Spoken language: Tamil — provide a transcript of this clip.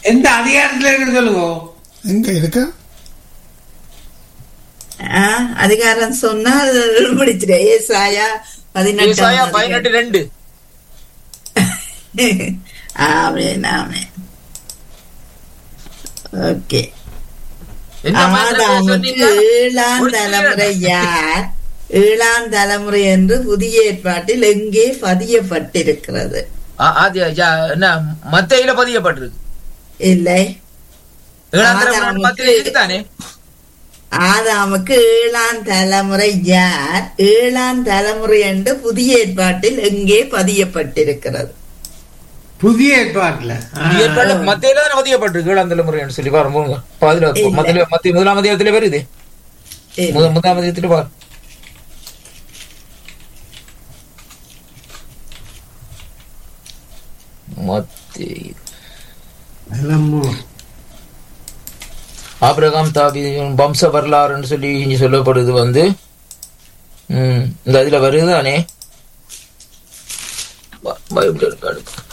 எந்த அதிகாரத்துல இருக்கு சொல்லுங்க எங்க இருக்கா ஆ, அதிகாரம் சொன்னா பிடிச்சிரு ஏசாயா ஏசாயா பதினெட்டு பதினெட்டு ரெண்டு ஆமேன் ஆமேன் ஓகே என்ன மாதிரி ஆதாமுக்கு சொன்னீங்க? ஏழாம் ஒரு தலைமுறை யார் ஏழாம் தலைமுறை என்று புதிய ஏற்பாட்டில் எங்கே பதியப்பட்டிருக்கிறது ஆ, அது யா- என்ன மத்தையில பதியப்பட்டிருக்கு இல்லை ஏழாம் தலைமுறை ஆதாமுக்கு- மத்தையில இருக்குதானே ஆதாமுக்கு ஏழாம் தலைமுறை யார் ஏழாம் தலைமுறை என்று புதிய ஏற்பாட்டில் எங்கே பதியப்பட்டிருக்கிறது புதிய ஏற்பாட்டுல ஆ. புதிய ஏற்பாடு மத்தையில தானே பதியப்பட்டிருக்கு ஏழாம் தலைமுறைன்னு சொல்லி பாருங்க போங்க. அதுல இல்ல. மத்தியில மத்திய முதலாம் அதிகாரத்துல வருது இல்லை. முத- முதலாம் அதிகாரத்துல பாரு மத்திய நிலமோ- ஆபிரகாம் தாபி வம்ச வரலாறுன்னு சொல்லி இங்க சொல்லப்படுது வந்து ம், இந்த இதுல வருதுதானே ப- பைபிள் இருக்கா?